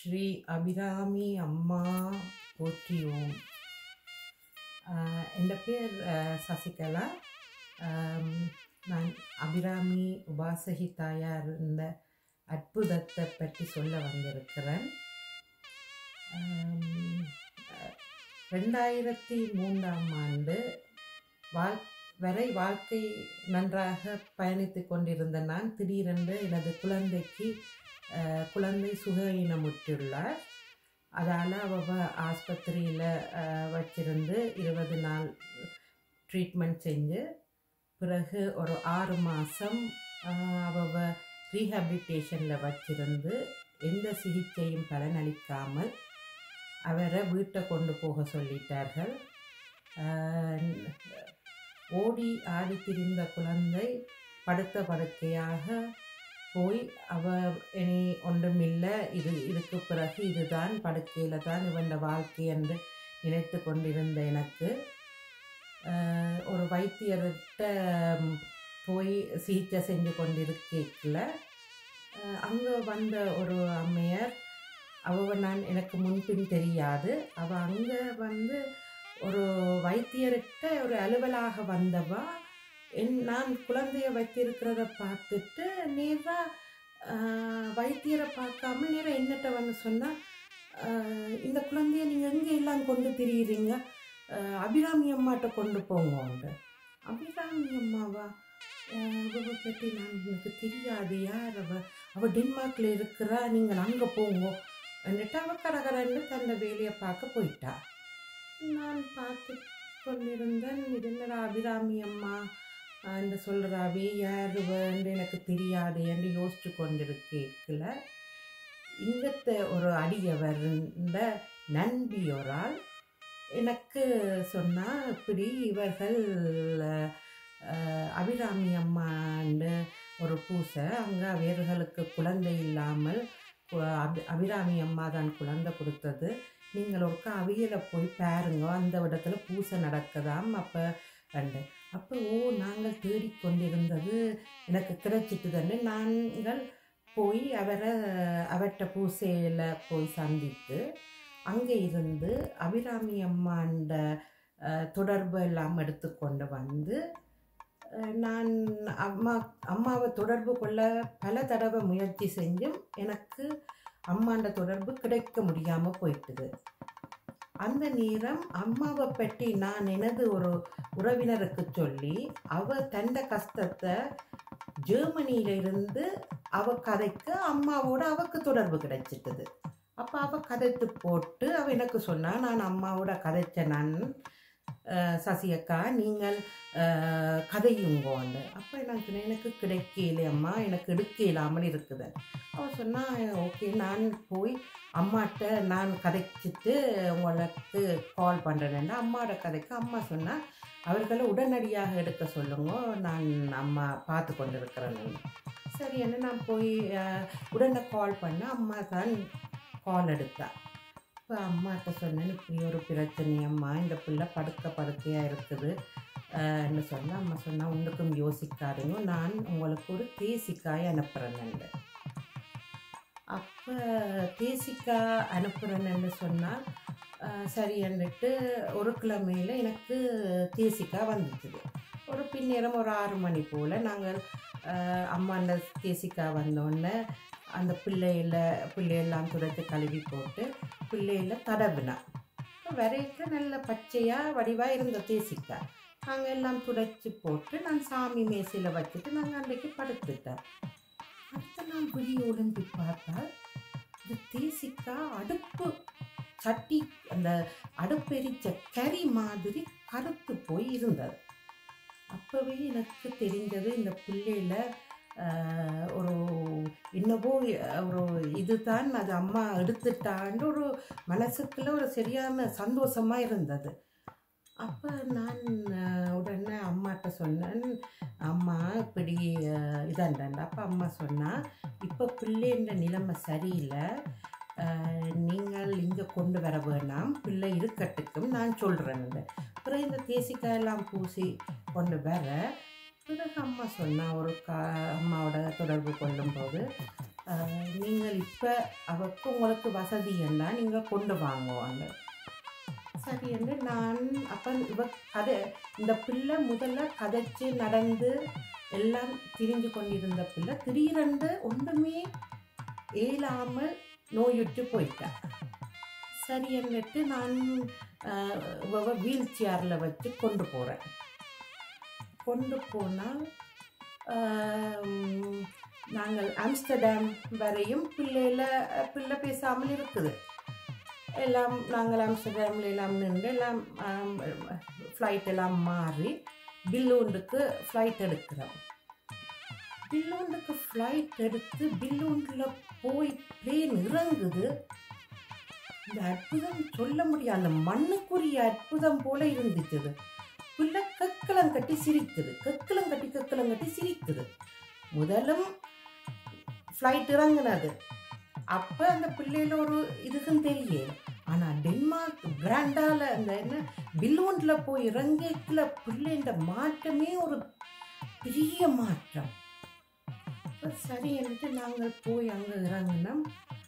ஸ்ரீ அபிராமி அம்மா போற்றி ஓம் ஆஹ் என் பேர் ஆஹ் சசிகலா ஆம், நான் அபிராமி உபாசகி தாயார் இந்த அற்புதத்தை பற்றி சொல்ல வந்திருக்கிறேன் ஆம், அஹ், ரெண்டாயிரத்தி மூன்றாம் ஆண்டு வாழ் வரை வாழ்க்கை நன்றாக பயணித்து கொண்டிருந்த நான் திடீரென்று எனது குழந்தைக்கு அஹ், குழந்தை சுகவீனமுற்றுள்ளார் அதால் அவ ஆஸ்பத்திரியில் வச்சிருந்து இருபது நாள் ட்ரீட்மெண்ட் செஞ்சு பிறகு ஒரு ஆறு மாதம் அவ ரீஹாபிலிட்டேஷனில் வச்சிருந்து எந்த சிகிச்சையும் பலனளிக்காமல் அவரை வீட்டை கொண்டு போக சொல்லிட்டார்கள் ஆஹ் ஓடி ஆடி திரிந்த குழந்தை படுத்த படுக்கையாக போய் அவ இனி ஒன்றுமில்லை இது இதுக்கு பிறகு இதுதான் படுக்கையில் தான் இவன் வாழ்க்கை என்று நினைத்து கொண்டிருந்த எனக்கு ஆஹ் ஒரு வைத்தியர்கிட்ட ம், போய் சிகிச்சை செஞ்சு கொண்டிருக்கல அங்கே வந்த ஒரு அம்மையார் அவ நான் எனக்கு முன்பின் தெரியாது அவள் அங்கே வந்து ஒரு வைத்தியர்கிட்ட ஒரு அலுவலாக வந்தவா என் நான் குழந்தைய வைத்திருக்கிறத பார்த்துட்டு நேராக வைத்தியரை பார்க்காம நேராக என்னட்ட வந்து சொன்னால் இந்த குழந்தைய நீங்கள் எங்கே எல்லாம் கொண்டு திரியிறீங்க ஆஹ் அபிராமி அம்மாட்ட கொண்டு போங்க அபிராமி அம்மாவா ஆஹ் இவளை பற்றி நான் எனக்கு தெரியாது யார் அவ அவள் டென்மார்க்கில் இருக்கிறா நீங்கள் அங்கே போங்க എന്നിട്ട് அவ கரகரன்னு தன்னை வேலையை பார்க்க போயிட்டா நான் பார்த்து கொண்டிருந்தேன் இது என்னடா அபிராமி அம்மா ஆஹ் என்று சொல்கிறாவே யார் என்று எனக்கு தெரியாது என்று யோசிச்சு கொண்டிருக்கல இங்கத்த ஒரு அடியவர் நண்பியோரால் எனக்கு சொன்னால் இப்படி இவர்கள் அஹ், அபிராமி அம்மான்னு ஒரு பூசை அங்கே அவர்களுக்கு குழந்தை இல்லாமல் கு- அபி அபிராமி அம்மா தான் குழந்தை கொடுத்தது நீங்கள் ஒருக்கா அவியலை போய் பாருங்க அந்த இடத்துல பூசை நடக்குதாம் அப்போ கண்டு அப்போ ஓ நாங்கள் தேடிக்கொண்டிருந்தது எனக்கு கிடைச்சிட்டுதுன்னு நாங்கள் போய் அவரை அவர்கிட்ட பூசையில் போய் சந்தித்து அங்கே இருந்து அபிராமி அம்மாண்ட அஹ், தொடர்பு எல்லாம் எடுத்துக்கொண்டு வந்து அஹ், நான் அம்மா அம்மாவை தொடர்பு கொள்ள பல தடவை முயற்சி செஞ்சும் எனக்கு அம்மாண்ட தொடர்பு கிடைக்க முடியாமல் போயிட்டுது அந்த நேரம் அம்மாவை பற்றி நான் எனது ஒரு உறவினருக்கு சொல்லி அவ தந்த கஷ்டத்தை ஜெர்மனியில இருந்து அவ கதைக்கு அம்மாவோட அவக்கு தொடர்பு கிடைச்சிட்டது அப்போ அவ கதைத்து போட்டு அவ எனக்கு சொன்னா நான் அம்மாவோட கதைச்ச நான் அஹ், சசி அக்கா நீங்கள் அஹ், கதையுங்கோன்னு அப்போ நான் சொன்னேன் எனக்கு கிடைக்கல அம்மா எனக்கு எடுக்க இல்லாமல் இருக்குது அவள் சொன்னா ஓகே நான் போய் அம்மாட்ட நான் கதைச்சிட்டு உங்களுக்கு கால் பண்ணுறேன்னா அம்மாவோட கதைக்கு அம்மா சொன்னா அவர்களை உடனடியாக எடுக்க சொல்லுங்க நான் அம்மா பார்த்து கொண்டு இருக்கிறேன் சரி என்ன நான் போய் அஹ், உடனே கால் பண்ண அம்மா தான் கால் எடுத்தா இப்போ அம்மாட்ட சொன்னேன் இப்படி ஒரு பிரச்சனை அம்மா இந்த பிள்ளை படுக்க படுக்கையாக இருக்குது அஹ்ன்னு சொன்னா அம்மா சொன்னா உங்களுக்கும் யோசிக்காதீங்க நான் உங்களுக்கு ஒரு தேசிக்காய் அனுப்புகிறேன்னு அப்போ தேசிக்காய் அனுப்புகிறேன்னு சொன்னால் சரின்னுட்டு ஒரு கிழமையில் எனக்கு தேசிக்காய் வந்துச்சுது ஒரு பின்னேரம் ஒரு ஆறு மணி போல் நாங்கள் அஹ், அம்மா அந்த தேசிக்காய் வந்தோடனே அந்த பிள்ளையில பிள்ளையெல்லாம் துடைத்து கழுவி போட்டு பிள்ளையில தடவினா வரைக்கும் நல்ல பச்சையாக வடிவாக இருந்த தேசிக்காய் நாங்கள் எல்லாம் துடைச்சி போட்டு நான் சாமி மேசையில் வச்சுட்டு நாங்கள் அன்றைக்கு படுத்துட்டேன் அடுத்த நாள் விடிய ஒளிஞ்சு பார்த்தால் இந்த தேசிக்காய் அடுப்பு சட்டி அந்த அடுப்பெரிச்ச கறி மாதிரி கருத்து போய் இருந்தது அப்போவே எனக்கு தெரிஞ்சது இந்த பிள்ளையில ஆஹ், ஒரு என்னவோ ஒரு இதுதான் அது அம்மா எடுத்துட்டான்னு ஒரு மனசுக்குள்ள ஒரு சரியான சந்தோஷமா இருந்தது அப்போ நான் ஆஹ், உடனே அம்மாட்ட சொன்னேன் அம்மா இப்படி ஆஹ், இதாண்டாண்டா அப்போ அம்மா சொன்னா இப்போ பிள்ளைன்ற நிலைமை சரியில்லை ஆஹ், நீங்கள் இங்கே கொண்டு வர வேணாம் பிள்ளை இருக்கட்டுக்கும் நான் சொல்கிறேன் அப்புறம் இந்த தேசிக்காயெல்லாம் பூசி கொண்டு வர பிறகு அம்மா சொன்னா ஒரு கா அம்மாவோட தொடர்பு கொள்ளும்போது அஹ், நீங்கள் இப்போ அவருக்கு உங்களுக்கு வசதி என்ன நீங்கள் கொண்டு வாங்குவாங்க சரி என்று நான் அப்போ இவ கதை இந்த பிள்ளை முதல்ல கதைச்சு நடந்து எல்லாம் திரிஞ்சு கொண்டிருந்த பிள்ளை திடீரென்று ஒன்றுமே இயலாமல் நோயுற்று போயிட்டேன் சரி என்னட்டு நான் வீல் சேரில் வச்சு கொண்டு போகிறேன் கொண்டு போனால் ஆம், நாங்கள் ஆம்ஸ்டர்டாம் வரையும் பிள்ளையில பிள்ளை பேசாமல் இருக்குது எல்லாம் நாங்கள் ஆம்ஸ்டர்டாமில் எல்லாம் நின்று எல்லாம் ஃப்ளைட் எல்லாம் மாறி பில்லூண்டுக்கு ஃப்ளைட் எடுக்கிறோம் பில்லூண்டுக்கு ஃப்ளைட் எடுத்து பில்லூண்டில் போய் பிளேன் இறங்குது இந்த அற்புதம் சொல்ல முடியாது அந்த மண்ணுக்குரிய அற்புதம் போல இருந்துச்சு அது. பிள்ளை கக்கலம் கட்டி சிரிக்குது கக்கலம் கட்டி கக்கலம் கட்டி சிரிக்குது முதலும் ஃப்ளைட் இறங்குனது அப்போ அந்த பிள்ளையில ஒரு இதுக்கும் தெரியல ஆனால் டென்மார்க் பிராண்டால அந்த என்ன பில்லூண்டில் போய் இறங்கிக்கல பிள்ளைன்ற மாற்றமே ஒரு பெரிய மாற்றம் அப்ப சரி என்று நாங்கள் போய் அங்கே இறங்கினோம்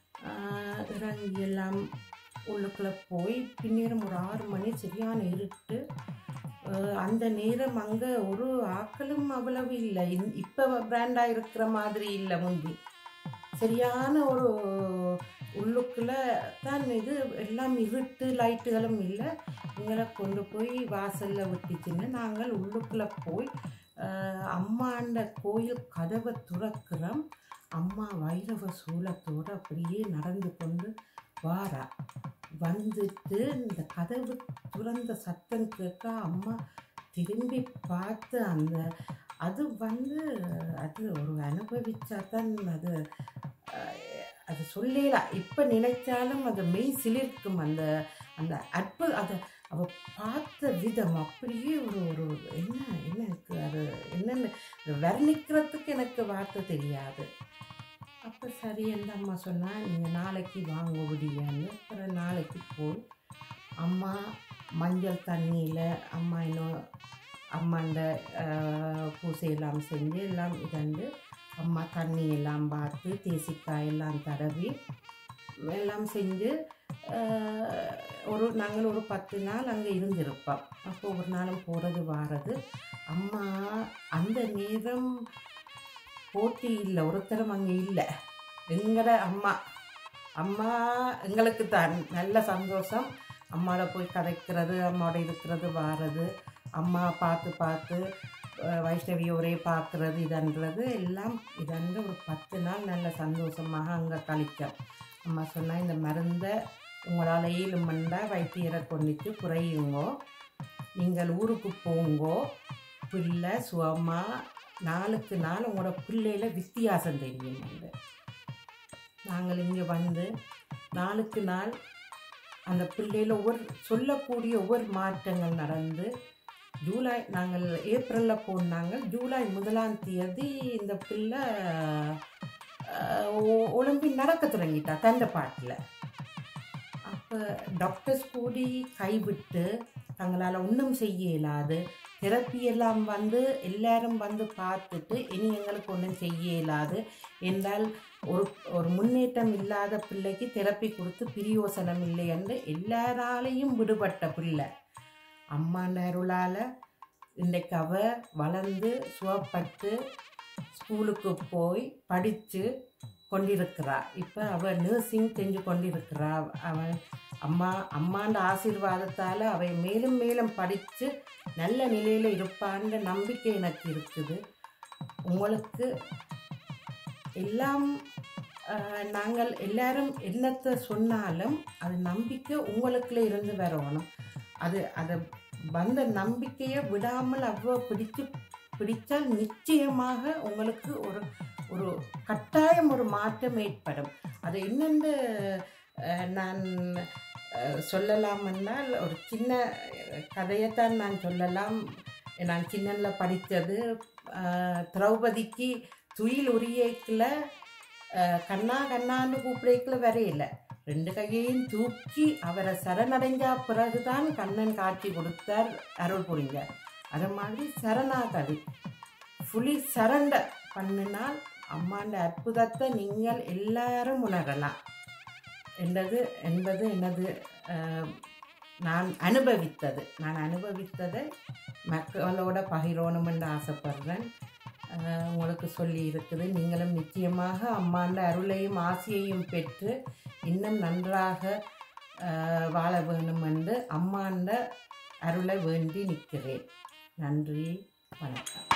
ஆஹ் இறங்கி எல்லாம் உள்ளுக்குள்ளே போய் பின்னேரம் ஒரு ஆறு மணி சரியான இருட்டு ஆஹ் அந்த நேரம் அங்கே ஒரு ஆக்களும் அவ்வளவு இல்லை இப்போ பிராண்டாக இருக்கிற மாதிரி இல்லை முந்தி சரியான ஒரு உள்ளுக்குள்ள தான் இது எல்லாம் இருட்டு லைட்டுகளும் இல்லை எங்களை கொண்டு போய் வாசலில் விட்டுச்சுன்னு நாங்கள் உள்ளுக்குள்ளே போய் ஆஹ் அம்மாண்ட கோயில் கதவை துறக்கிறோம் அம்மா வைரவ சூலத்தோடு அப்படியே நடந்து கொண்டு வாரா வந்துட்டு இந்த கதவு துறந்த சத்தம் கேட்க அம்மா திரும்பி பார்த்து அந்த அது வந்து அது ஒரு அனுபவிச்சா தான் அது அஹ், அது சொல்லலாம் இப்போ நினைச்சாலும் அது மெய் சிலிர்க்கும் அந்த அந்த அற்பு அதை அவ பார்த்த விதம் அப்படியே ஒரு ஒரு என்ன என்ன எனக்கு அது என்னென்னு வர்ணிக்கிறதுக்கு எனக்கு வார்த்தை தெரியாது அப்போ சரி எந்த அம்மா சொன்னா நீங்கள் நாளைக்கு வாங்க விடியான்னு அப்புறம் நாளைக்கு போய் அம்மா மஞ்சள் தண்ணியில் அம்மா இன்னும் அம்மாண்ட ஆஹ், பூசையெல்லாம் செஞ்சு எல்லாம் இதண்டு அம்மா தண்ணி எல்லாம் பார்த்து தேசிக்காய் எல்லாம் தடவி எல்லாம் செஞ்சு ஆஹ், ஒரு நாங்கள் ஒரு பத்து நாள் அங்கே இருந்திருப்போம் அப்போ ஒரு நாளும் போகிறது வாரது அம்மா அந்த நேரம் போட்டி இல்லை ஒருத்தரும் அங்கே இல்லை எங்கட அம்மா அம்மா எங்களுக்கு தான் நல்ல சந்தோஷம் அம்மாவோட போய் கதைக்கிறது அம்மாவோட இருக்கிறது வாரது அம்மா பார்த்து பார்த்து அஹ், வைஷ்ணவி ஒரே பார்க்குறது இதன்றது எல்லாம் இதன்று ஒரு பத்து நாள் நல்ல சந்தோஷமாக அங்கே கழிச்சோம் அம்மா சொன்னால் இந்த மருந்தை உங்களால் ஈலுமண்டா வைத்தியரை கொண்டுட்டு குறையுங்கோ நீங்கள் ஊருக்கு போங்கோ பிள்ளை சுகமா நாளுக்கு நாள் உங்களோட பிள்ளையில வித்தியாசம் தெரியும் வந்து நாங்கள் இங்கே வந்து நாளுக்கு நாள் அந்த பிள்ளையில ஒவ்வொரு சொல்லக்கூடிய ஒவ்வொரு மாற்றங்கள் நடந்து ஜூலை நாங்கள் ஏப்ரலில் போனாங்க ஜூலை முதலாம் தேதி இந்த பிள்ளை அஹ், ஒ- ஒலிம்பி நடக்க தொடங்கிட்டா தந்த பாட்டில் அப்போ டாக்டர்ஸ் கூடி கைவிட்டு தங்களால் ஒன்றும் செய்ய இயலாது தெரப்பி எல்லாம் வந்து எல்லாரும் வந்து பார்த்துட்டு இனி எங்களுக்கு ஒன்றும் செய்ய இயலாது என்றால் ஒரு ஒரு முன்னேற்றம் இல்லாத பிள்ளைக்கு தெரப்பி கொடுத்து பிரியோசனம் இல்லை என்று எல்லாராலையும் விடுபட்ட பிள்ளை அம்மாண்ட அருளால் இன்றைக்கு அவ வளர்ந்து சுவப்பட்டு ஸ்கூலுக்கு போய் படித்து கொண்டிருக்கிறா இப்போ அவள் நர்சிங் செஞ்சு கொண்டிருக்கிறா அவள் அம்மா அம்மாண்ட ஆசீர்வாதத்தால் அவை மேலும் மேலும் படித்து நல்ல நிலையில் இருப்பான்ற நம்பிக்கை எனக்கு இருக்குது உங்களுக்கு எல்லாம் ஆஹ், நாங்கள் எல்லாரும் என்னத்தை சொன்னாலும் அது நம்பிக்கை உங்களுக்குள்ள இருந்து வரணும் அது அதை வந்த நம்பிக்கையை விடாமல் அவ்வளோ பிடிச்சு பிடித்தால் நிச்சயமாக உங்களுக்கு ஒரு ஒரு கட்டாயம் ஒரு மாற்றம் ஏற்படும் அது என்னென்று அஹ், நான் அஹ், சொல்லலாம் என்றால் ஒரு சின்ன கதையைத்தான் நான் சொல்லலாம் நான் சின்னல படித்தது அஹ், திரௌபதிக்கு துயில் உரியக்கில் கண்ணா கண்ணான்னு கூப்பிடைக்குள்ள வரையில ரெண்டு கையையும் தூக்கி அவரை சரணடைஞ்சா பிறகுதான் கண்ணன் காட்சி கொடுத்தார் அருள் புரிஞ்சார் அது மாதிரி சரணாகதி ஃபுல்லி சரண்டர் பண்ணினால் அம்மாண்ட அற்புதத்தை நீங்கள் எல்லாரும் உணரலாம் என்பது என்பது எனது அஹ், நான் அனுபவித்தது நான் அனுபவித்ததை மக்களோட பகிரணும் என்று ஆசைப்படுறேன் அஹ், உங்களுக்கு சொல்லி இருக்குது நீங்களும் நிச்சயமாக அம்மாண்ட அருளையும் ஆசையையும் பெற்று இன்னும் நன்றாக அஹ், வாழ வேணும் என்று அம்மாண்ட அருளை வேண்டி நிற்கிறேன் நன்றி வணக்கம்